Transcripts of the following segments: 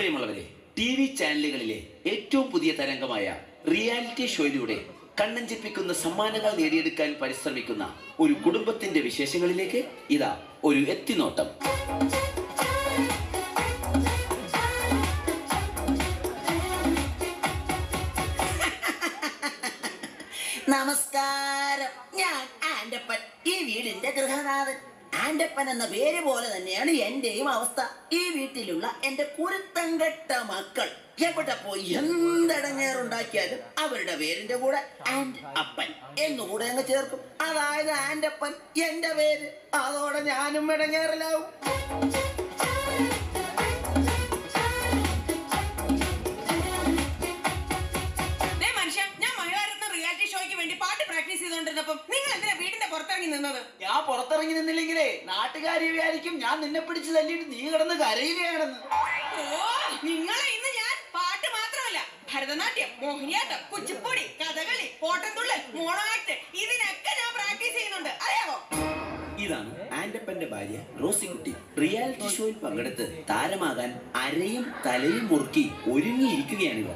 പ്രിയമുള്ളവരെ T V ചാനലുകളിലെ ഏറ്റവും പുതിയ തരംഗമായ റിയാലിറ്റി ഷോയിലൂടെ കണ്ണഞ്ചിപ്പിക്കുന്ന സമ്മാനങ്ങൾ നേടിയെടുക്കാൻ പരിശ്രമിക്കുന്ന ഒരു കുടുംബത്തിന്റെ വിശേഷങ്ങളിലേക്ക് ഇതാ ഒരു എത്തിനോട്ടം നമസ്കാരം ഞാൻ ആൻഡപ്പൻ ഈ വീടിന്റെ ഗൃഹനാഥൻ ആൻഡപ്പൻ എന്ന പേര് പോലെ തന്നെയാണ് എന്റെയും അവസ്ഥ ഈ വീട്ടിലുള്ള എന്റെ കുരുത്തങ്കെട്ട മക്കൾ എവിടെ പോയി എന്തടങ്ങേറുണ്ടാക്കിയാലും അവരുടെ പേരിന്റെ കൂടെ ആൻഡ് അപ്പൻ എന്നുകൂടെ അങ്ങ് ചേർക്കും അതായത് ആൻഡപ്പൻ എന്റെ പേര് അതോടെ ഞാനും ഇടങ്ങേറിലാവും ദേ മനുഷ്യ ഞാൻ മഹിളാരത്ന റിയാലിറ്റി ഷോയ്ക്ക് വേണ്ടി പാട്ട് പ്രാക്ടീസ് ചെയ്തോണ്ടിരുന്നപ്പം നിങ്ങൾ എന്തിനാ വീടിന്റെ പുറത്തിറങ്ങി നിന്നത് ഞാൻ പുറത്തിറങ്ങി നിന്നില്ലെങ്കിലേ നാട്ടുകാരി വിചാരിക്കും ഞാൻ നിന്നെ പിടിച്ച് തല്ലിയിട്ട് നീ കിടന്ന് കരയുകയാണെന്ന് ഓ നിങ്ങളെ ഇന്ന് ഞാൻ പാട്ട് മാത്രമല്ല ഭരതനാട്യം മോഹിനിയാട്ടം കുച്ചിപ്പുടി കഥകളി ഓട്ടംതുള്ളൽ മോണോ ആക്ട് ഇതിനൊക്കെ ഞാൻ പ്രാക്ടീസ് ചെയ്യുന്നുണ്ട് അറിയാമോ ഇതാണ് ആൻഡപ്പന്റെ ഭാര്യ റോസിക്കുട്ടി റിയാലിറ്റി ഷോയിൽ പങ്കെടുത്ത് താരമാകാൻ അരയും തലയും മുറുക്കി ഒരുങ്ങിയിരിക്കുകയാണിവർ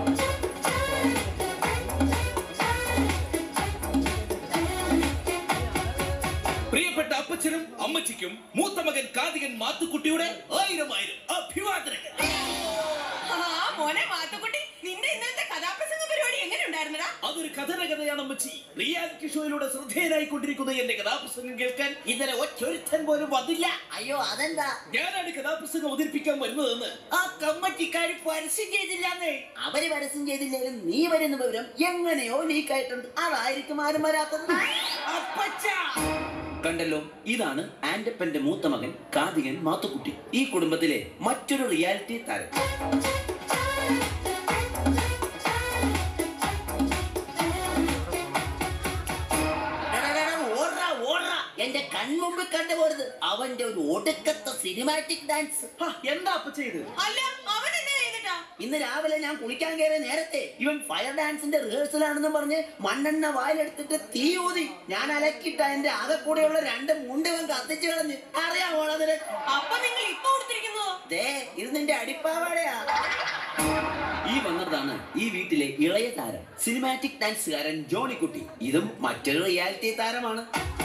പ്രിയപ്പെട്ട അപ്പച്ചനും അമ്മച്ചിക്കും മൂത്ത മകൻ കാതികൻ മാത്തുക്കുട്ടിയുടെ ആയിരം ആയിരം അഭിവാദനങ്ങൾ ആ മോനെ മാത്തുക്കുട്ടി നിന്റെ ഇന്നലത്തെ കഥാപ്രസംഗ പരിപാടി എങ്ങനെ ഉണ്ടായിരുന്നടാ അതൊരു കഥനകഥയാണ് അമ്മച്ചി റിയാലിറ്റി ഷോയിലൂടെ ശ്രദ്ധേയനായിക്കൊണ്ടിരിക്കുന്ന എന്റെ കഥാപ്രസംഗം കേൾക്കാൻ ഇന്നലെ ഒറ്റൊരുത്തൻ പോലും വന്നില്ല അയ്യോ അതെന്താ ഞാനാണ് കഥാപ്രസംഗം അവതരിപ്പിക്കാൻ വരുന്നതെന്ന് ആ കമ്മറ്റിക്കാരി പരസ്യം ചെയ്തില്ലാന്നേ അവര് പരസ്യം ചെയ്തില്ലേലും നീ വരുന്ന വിവരം എങ്ങനെയോ ലീക്കായിട്ടുണ്ട് അതായിരിക്കും ആരും വരാത്തത് അപ്പച്ച കണ്ടല്ലോ ഇതാണ് ആൻഡപ്പന്റെ മൂത്ത മകൻ കാതികൻ മാത്തുക്കുട്ടി ഈ കുടുംബത്തിലെ മറ്റൊരു റിയാലിറ്റി താരം എടാ, എടാ, എടാ, ഓടറാ, ഓടറാ. എന്റെ കൺമുമ്പിൽ കണ്ടുപോരുത് അവന്റെ ഒരു ഒടുക്കത്തെ സിനിമാറ്റിക് ഡാൻസ് ഹാ, എന്താ അപ്പച്ച ഇത് അല്ല അവൻ എന്നെ ചെയ്തിട്ടാ ഇന്ന് രാവിലെ ഞാൻ കുളിക്കാൻ കയറിയ നേരത്തെ ഇവൻ ഫയർ ഡാൻസിന്റെ റിഹേഴ്സൽ ആണെന്ന് പറഞ്ഞ് മണ്ണെണ്ണ വായിലെടുത്തിട്ട് തീ ഊതി ഞാൻ അലക്കിട്ട എന്റെ ആകെ കൂടെയുള്ള രണ്ട് മുണ്ടിവൻ കത്തിച്ചു കളഞ്ഞ് അറിയാമോ അതിന് അപ്പൊ നിങ്ങൾ ഇപ്പൊ കൊടുത്തിരിക്കുന്നതോ ദേ ഇത് നിന്റെ അടിപ്പാവാടയാ ഈ വന്നതാണ് ഈ വീട്ടിലെ ഇളയ താരം സിനിമാറ്റിക് ഡാൻസുകാരൻ ജോണിക്കുട്ടി ഇതും മറ്റൊരു റിയാലിറ്റി താരമാണ്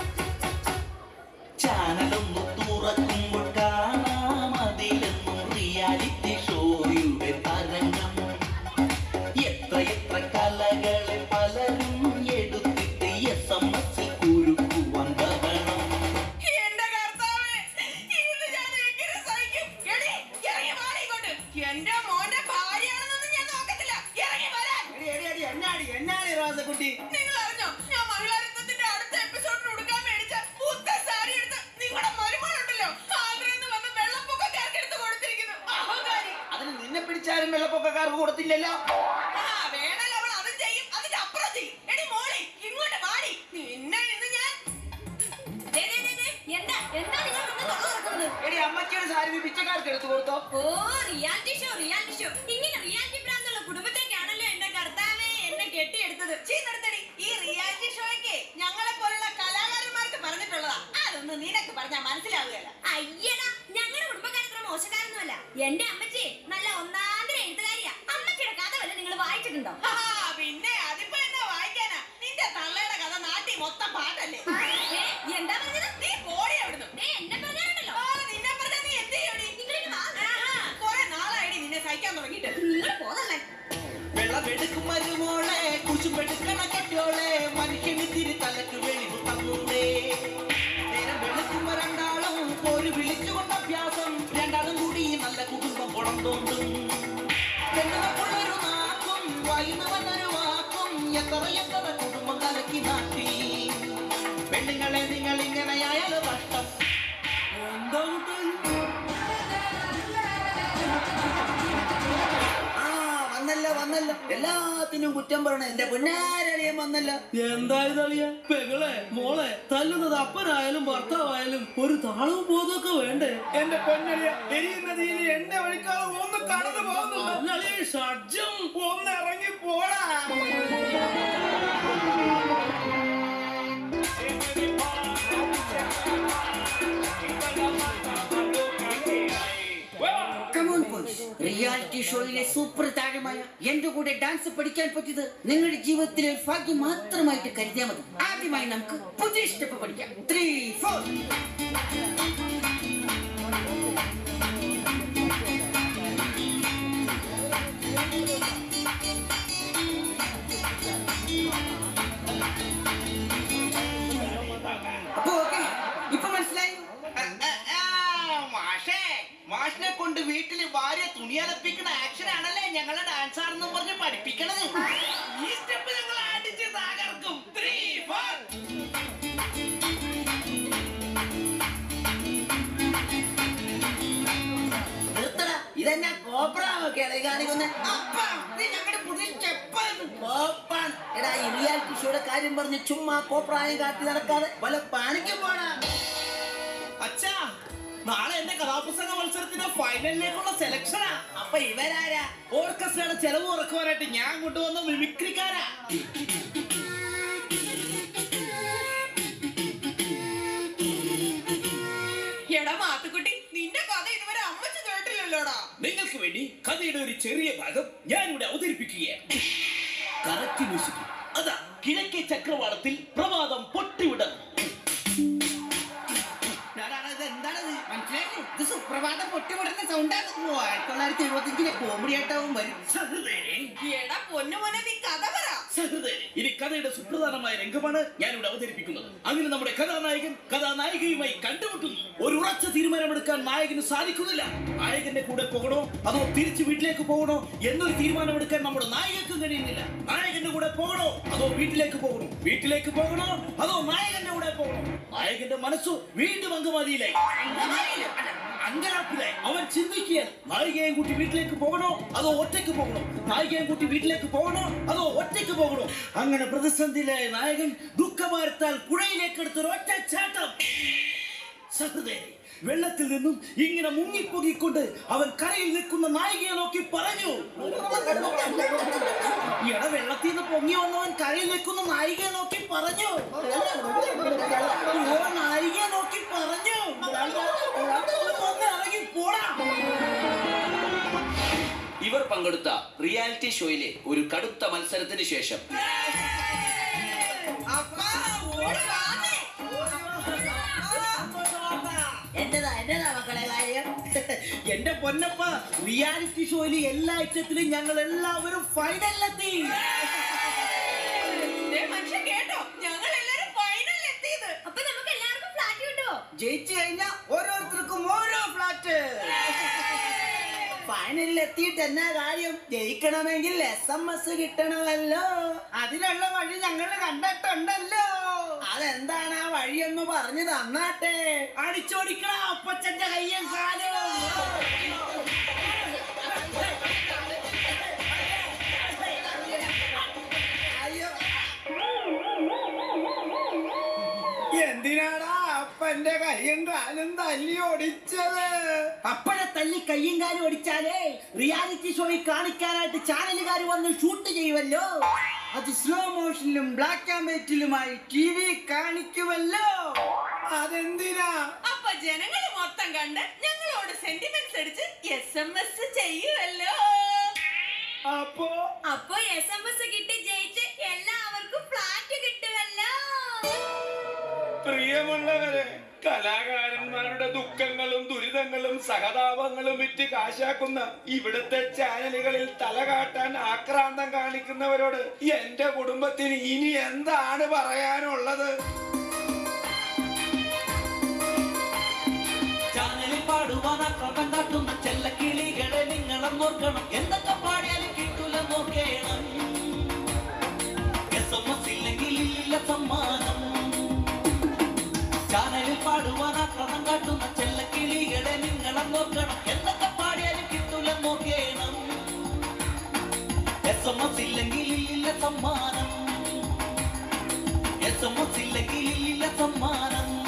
ചാനലൊന്നു തുറക്കുമ്പോൾ കാണാം അതിലെന്നും റിയാലിറ്റി ഷോയുടെ തരംഗം എത്ര എത്ര കലകളെ പലരും എടുത്തിട്ട് എസ് എം എസ് കുരുക്കുവാൻ ബഹളം എന്റെ കർത്താവേ ഇത് ഞാൻ എങ്ങനെ സഹിക്കും എടി ഇറങ്ങി വാടി ഇങ്ങോട്ട് എന്റെ മോന്റെ ഭാര്യയാണെന്നൊന്നും ഞാൻ നോക്കത്തില്ല ഇറങ്ങി വരാൻ എടി, എടി, എടി, എന്നാടി എന്നാടി റോസക്കുട്ടി നിങ്ങൾ അറിഞ്ഞോ ഞാൻ മഹിളാരത്നത്തിന്റെ അടുത്ത എപ്പിസോഡിന് ഉടുക്കാൻ മേടിച്ച പുത്ത സാരി എടുത്ത് നിങ്ങളുടെ മരുമകളുണ്ടല്ലോ ആന്ധ്രയിൽ നിന്ന് വന്ന വെള്ളപ്പൊക്കക്കാർക്ക് എടുത്ത് കൊടുത്തിരിക്കുന്നു അഹങ്കാരി അതിന് നിന്നെ പിടിച്ചാലും വെള്ളപ്പൊക്കക്കാർക്ക് കൊടുത്തില്ലല്ലോ ആ വേണല്ലോ അവൾ അതും ചെയ്യും അതിന്റെ അപ്പുറം ചെയ്യും എടി മോളി ഇങ്ങോട്ട് വാടി നിന്നെ ഇന്ന് ഞാൻ ദേ, ദേ, ദേ, ദേ, എന്താ എന്താ നിങ്ങൾ വന്ന് തൊള്ള തുറക്കുന്നത് എടി അമ്മച്ചിയുടെ സാരി പിച്ചക്കാർക്ക് എടുത്തു കൊടുത്തോ ഓ റിയാലിറ്റി ഷോ റിയാലിറ്റി ഷോ ഇങ്ങനെ റിയാലിറ്റി ഭ്രാന്തുള്ള കുടുംബത്തേക്കാണല്ലോ എന്റെ കർത്താവേ എന്നെ കെട്ടിയെടുത്തത് ചീന്നെടുത്തടി ഈ റിയാലിറ്റി ഷോയ്ക്ക് ഞങ്ങളെ പോലുള്ള കലാകാരന്മാർക്ക് പറഞ്ഞിട്ടുള്ളതാ അതൊന്നും നിനക്ക് പറഞ്ഞാൽ മനസ്സിലാവുകയല്ല അയ്യടാ ഞങ്ങളുടെ കുടുംബക്കാരത്ര മോശക്കാരൊന്നുമല്ല എന്റെ അമ്മച്ചി നല്ല ഒന്നാന്തര എഴുത്തുകാരിയാ അമ്മച്ചിയുടെ കഥ വല്ല നിങ്ങൾ വായിച്ചിട്ടുണ്ടോ ആ, പിന്നെ അതിപ്പോ എന്താ വായിക്കാനാ നിന്റെ തള്ളയുടെ കഥ നാട്ടി മൊത്തം പാട്ടല്ലേ ഏ, എന്താ പറഞ്ഞത് നീ പോടി അവിടുന്ന് ഏ, എന്നെ പറഞ്ഞാലുണ്ടല്ലോ ആ, നിന്നെ പറഞ്ഞാ നീ എന്ത് ചെയ്യോടി നിങ്ങളിങ്ങ് വാ. ആഹാ, കുറെ നാളായിടി നിന്നെ സഹിക്കാൻ തുടങ്ങിയിട്ട് നിങ്ങൾ പോതല്ലേ വെള്ളമെടുക്കും മരുമോളെ കുശുമ്പെടുക്കണ കെട്ടോളെ മനുഷ്യന് തിരി തലക്ക് വെളിവ് തന്നൂടെ നേരം വെളുക്കുമ്പോ രണ്ടാളും ഒരു വിളിച്ചുകൊണ്ട അഭ്യാസം രണ്ടാളും കൂടി നല്ല കുടുംബം കുളം തോണ്ടും പെണ്ണുങ്ങൾക്കുള്ളൊരു നാക്കും വൈകുന്നവനൊരു വാക്കും എത്ര എത്ര കുടുംബം കലക്കി നാട്ടി പെണ്ണുങ്ങളെ നിങ്ങൾ ഇങ്ങനെയായാൽ നഷ്ടം എന്താ ആ വന്നല്ലോ വന്നല്ലോ എല്ലാത്തിനും കുറ്റം പറയണ എന്റെ പൊന്നാരളിയൻ വന്നല്ലോ എന്തായാലും അറിയ പെങ്ങളെ മോളെ തല്ലുന്നത് അപ്പനായാലും ഭർത്താവായാലും ഒരു താളവും ബോധമൊക്കെ വേണ്ടേ എന്റെ പൊന്നലിയ എരിയുന്ന തീയിൽ എണ്ണ ഒഴിക്കാതെ ഒന്ന് കടന്നു പോകുന്നുണ്ട് അല്ലേ ഷഡ്ജം ഒന്ന് ഇറങ്ങി പോടാ കമോൺ ബോയ്സ് റിയാലിറ്റി റിയാലിറ്റി ഷോയിലെ സൂപ്പർ താരമായ എന്റെ കൂടെ ഡാൻസ് പഠിക്കാൻ പറ്റിയത് നിങ്ങളുടെ ജീവിതത്തിലെ ഒരു ഭാഗ്യം മാത്രമായിട്ട് കരുതിയാൽ മതി ആദ്യമായി നമുക്ക് പുതിയ സ്റ്റെപ്പ് പഠിക്കാം ത്രീ ഫോർ അപ്പൊ ഓക്കെ ഇപ്പൊ മനസ്സിലായി മാഷേ മാഷിനെ കൊണ്ട് വീട്ടില് ഭാര്യ തുണിയലപ്പിക്കുന്ന ആക്ഷൻ ആണല്ലേ ഞങ്ങളെ ഡാൻസ് ആണെന്നും പറഞ്ഞ് പഠിപ്പിക്കണത് ഈ സ്റ്റെപ്പ് ഞങ്ങൾ അടിച്ച് തകർക്കും ത്രീ ഫോർ നിർത്തടാ ഇതെന്നാ കോപ്രാവൊക്കെയാണ് ഈ കാണിക്കുന്നത് അപ്പാ ഇത് ഞങ്ങളുടെ പുതിയ സ്റ്റെപ്പാണ് കോപ്പാണ് എടാ ഈ റിയാലിറ്റി ഷോയുടെ കാര്യം പറഞ്ഞ് ചുമ്മാ കോപ്രായം കാട്ടി നടക്കാതെ വല്ല പാനിക്കും പോടാ അച്ഛാ നാളെ എന്റെ കഥാപ്രസംഗ മത്സരത്തിന്റെ ഫൈനലിലേക്കുള്ള സെലക്ഷനാ അപ്പൊ ഇവരാരാ ഓർക്കസ്ട്രയുടെ ചെലവ് കുറക്കുവാനായിട്ട് ഞാൻ കൊണ്ടുവന്ന മിമിക്രിക്കാരാ എടാ മാത്തുക്കുട്ടി നിന്റെ കഥ ഇതുവരെ അമ്മച്ച് കേട്ടില്ലല്ലോടാ നിങ്ങൾക്ക് വേണ്ടി കഥയുടെ ഒരു ചെറിയ ഭാഗം ഞാനിവിടെ അവതരിപ്പിക്കുകയാണ് കറക്റ്റ് മ്യൂസിക് അതാ കിഴക്കേ ചക്രവാളത്തിൽ പ്രമാദം പൊട്ടിവിടർന്നു എന്താണത് മനസ്സിലായി ഇത് സുപ്രഭാതം പൊട്ടിവിടുന്ന സൗണ്ടാണ് ആയിരത്തി തൊള്ളായിരത്തി എഴുപത്തിയഞ്ചിലെ കോമഡി ആയിട്ടാവും വരും സഹൃദയരെ എടാ പൊന്നു മോനെ നീ കഥ പറ സഹൃദയരെ ഇനി കഥയുടെ സുപ്രധാനമായ രംഗമാണ് ഞാനിവിടെ അവതരിപ്പിക്കുന്നത് അങ്ങനെ നമ്മുടെ കഥാനായകൻ കഥാനായികയുമായി കണ്ടുമുട്ടുന്നു ഒരു ഉറച്ച തീരുമാനമെടുക്കാൻ നായകന് സാധിക്കുന്നില്ല നായകന്റെ കൂടെ പോകണോ അതോ തിരിച്ചു വീട്ടിലേക്ക് പോകണോ എന്നൊരു തീരുമാനമെടുക്കാൻ നമ്മുടെ നായകർക്ക് കഴിയുന്നില്ല നായകന്റെ കൂടെ പോകണോ അതോ വീട്ടിലേക്ക് പോകണോ വീട്ടിലേക്ക് പോകണോ അതോ നായകന്റെ കൂടെ പോകണോ നായകന്റെ മനസ്സു വീണ്ടും അങ്കമാലിയിലായി അങ്കലാപ്പിലായി അവൻ ചിന്തിക്കുകയാണ് നായികയും കൂട്ടി വീട്ടിലേക്ക് പോകണോ അതോ ഒറ്റയ്ക്ക് പോകണോ നായികയും കൂട്ടി വീട്ടിലേക്ക് പോകണോ അതോ ഒറ്റയ്ക്ക് പോകണോ അങ്ങനെ പ്രതിസന്ധിയിലായ നായകൻ ദുഃഖഭാരത്താൽ പുഴയിലേക്ക് എടുത്തൊരു ഒറ്റ ചാട്ടം സഹൃദയരെ വെള്ളത്തിൽ നിന്നും ഇങ്ങനെ മുങ്ങിപ്പൊങ്ങിക്കൊണ്ട് അവൻ കരയിൽ നിൽക്കുന്ന നായികയെ നോക്കി പറഞ്ഞു ഇട വെള്ളത്തിൽ നിന്ന് പൊങ്ങി വന്നവൻ കരയിൽ നിൽക്കുന്ന നായികയെ നോക്കി പറഞ്ഞു ഓ നായികയെ നോക്കി പറഞ്ഞു ഒന്ന് ഇറങ്ങി പോടാ ഇവർ പങ്കെടുത്ത റിയാലിറ്റി ഷോയിലെ ഒരു കടുത്ത മത്സരത്തിന് ശേഷം അപ്പാ ഓടി വാന്നേ എന്റേതാ എന്റേതാ മക്കളെ കാര്യം എന്റെ പൊന്നപ്പ റിയാലിറ്റി ഷോയിൽ എല്ലാ ഐറ്റത്തിലും ഞങ്ങൾ എല്ലാവരും ഫൈനലിലെത്തി ദേ മനുഷ്യൻ കേട്ടോ ഞങ്ങൾ എല്ലാരും ഫൈനലിൽ എത്തിയത് അപ്പൊ നമുക്ക് എല്ലാവർക്കും ഫ്ലാറ്റ് കിട്ടുമോ ജയിച്ചു കഴിഞ്ഞാൽ ഓരോരുത്തർക്കും ഓരോ ഫ്ലാറ്റ് ഫൈനലിൽ എത്തിയിട്ട് എന്നാ കാര്യം ജയിക്കണമെങ്കിൽ എസ് എം എസ് കിട്ടണമല്ലോ അതിനുള്ള വഴി ഞങ്ങൾ കണ്ടിട്ടുണ്ടല്ലോ അതെന്താണ് ആ വഴിയൊന്ന് പറഞ്ഞു തന്നാട്ടെ അടിച്ചോടിക്കണ അപ്പച്ചന്റെ കയ്യും കാലും അയ്യോ എന്തിനാടാ അപ്പന്റെ കയ്യും കാലും തല്ലി ഓടിച്ചത് അപ്പഴെ തല്ലി കയ്യും കാലും ഒടിച്ചാലേ റിയാലിറ്റി ഷോയിൽ കാണിക്കാനായിട്ട് ചാനലുകാർ വന്ന് ഷൂട്ട് ചെയ്യുമല്ലോ അത് സ്ലോ മോഷനിലും ബ്ലാക്ക് ആൻഡ് വൈറ്റിലുമായി ടി വി കാണിക്കുമല്ലോ അതെന്തിനാ അപ്പൊ ജനങ്ങള് മൊത്തം കണ്ട് ഞങ്ങളോട് സെന്റിമെന്റ്സ് അടിച്ച് എസ് എം എസ് ചെയ്യുമല്ലോ അപ്പോ അപ്പൊ എസ് എം എസ് കിട്ടി ജയിച്ച് എല്ലാവർക്കും ഫ്ലാറ്റ് കിട്ടുമല്ലോ പ്രിയമുള്ളവരെ കലാകാരന്മാരുടെ ദുഃഖങ്ങളും ദുരിതങ്ങളും സഹതാപങ്ങളും വിറ്റ് കാശാക്കുന്ന ഇവിടുത്തെ ചാനലുകളിൽ തലകാട്ടാൻ ആക്രാന്തം കാണിക്കുന്നവരോട് എന്റെ കുടുംബത്തിന് ഇനി എന്താണ് പറയാനുള്ളത് ചാനലിൽ പാടുവാൻ അക്രമം കാട്ടുന്ന ചെല്ലക്കിളികളെ നിങ്ങളും ഓർക്കണം എന്തൊക്കെ പാടിയാലും കിട്ടൂല നോക്കേണം എസ് എം എസ് ഇല്ലെങ്കിൽ ഇല്ല സമ്മാനം ചാനലിൽ പാടുവാൻ അക്രമം കാട്ടുന്ന ചെല്ലക്കിളികളെ നിങ്ങളും ഓർക്കണം എന്തൊക്കെ പാടിയാലും കിട്ടൂല നോക്കേണം എസ് എം എസ് ഇല്ലെങ്കിൽ ഇല്ല സമ്മാനം എസ് എം എസ് ഇല്ലെങ്കിൽ ഇല്ല സമ്മാനം